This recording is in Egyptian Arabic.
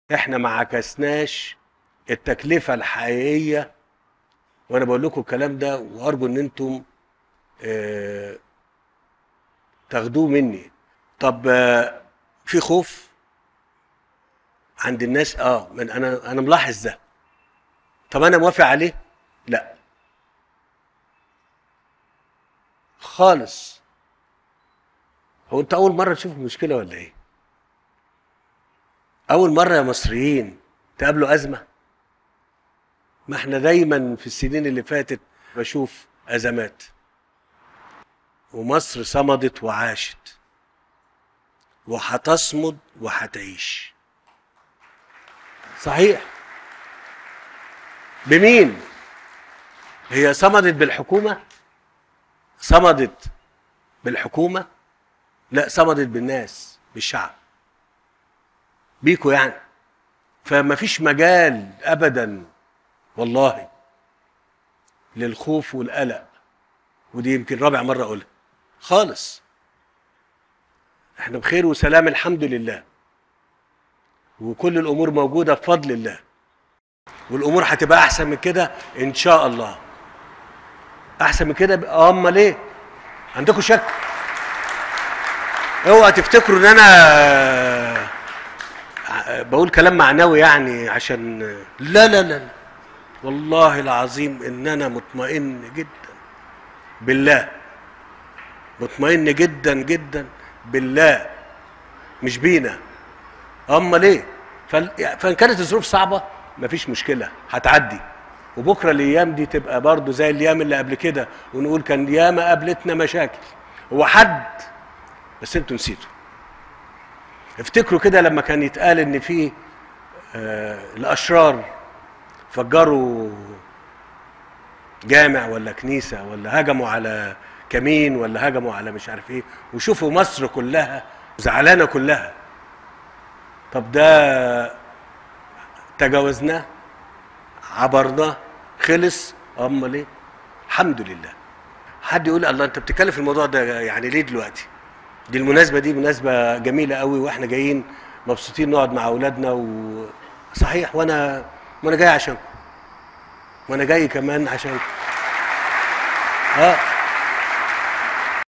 احنا ما عكسناش التكلفه الحقيقيه وانا بقول لكم الكلام ده وارجو ان انتم آه، تاخدوه مني طب آه، في خوف عند الناس اه من انا انا ملاحظ ده طب انا موافق عليه لا خالص هو انت اول مره تشوف المشكله ولا ايه اول مره يا مصريين تقابلوا ازمه ما احنا دايما في السنين اللي فاتت بشوف ازمات ومصر صمدت وعاشت وهتصمد وهتعيش صحيح بمين هي صمدت بالحكومه صمدت بالحكومه لا صمدت بالناس بالشعب بيكو يعني فما فيش مجال ابدا والله للخوف والقلق ودي يمكن رابع مره اقولها خالص احنا بخير وسلام الحمد لله وكل الامور موجوده بفضل الله والامور هتبقى احسن من كده ان شاء الله احسن من كده اه امال ايه عندكم شك اوعى تفتكروا ان انا بقول كلام معنوي يعني عشان لا لا لا والله العظيم ان انا مطمئن جدا بالله مطمئن جدا جدا بالله مش بينا امال ايه فال- فان كانت الظروف صعبه مفيش مشكله هتعدي وبكره الايام دي تبقى برضو زي الايام اللي قبل كده ونقول كان ياما قابلتنا مشاكل هو حد بس انتوا نسيتوا افتكروا كده لما كان يتقال ان في آه الاشرار فجروا جامع ولا كنيسه ولا هجموا على كمين ولا هجموا على مش عارف ايه وشوفوا مصر كلها زعلانه كلها طب ده تجاوزناه عبرناه خلص امال ايه الحمد لله حد يقول الله انت بتتكلم في الموضوع ده يعني ليه دلوقتي دي المناسبه دي مناسبه جميله قوي واحنا جايين مبسوطين نقعد مع اولادنا و صحيح وانا وانا جاي عشانكم وانا جاي كمان عشانكم اه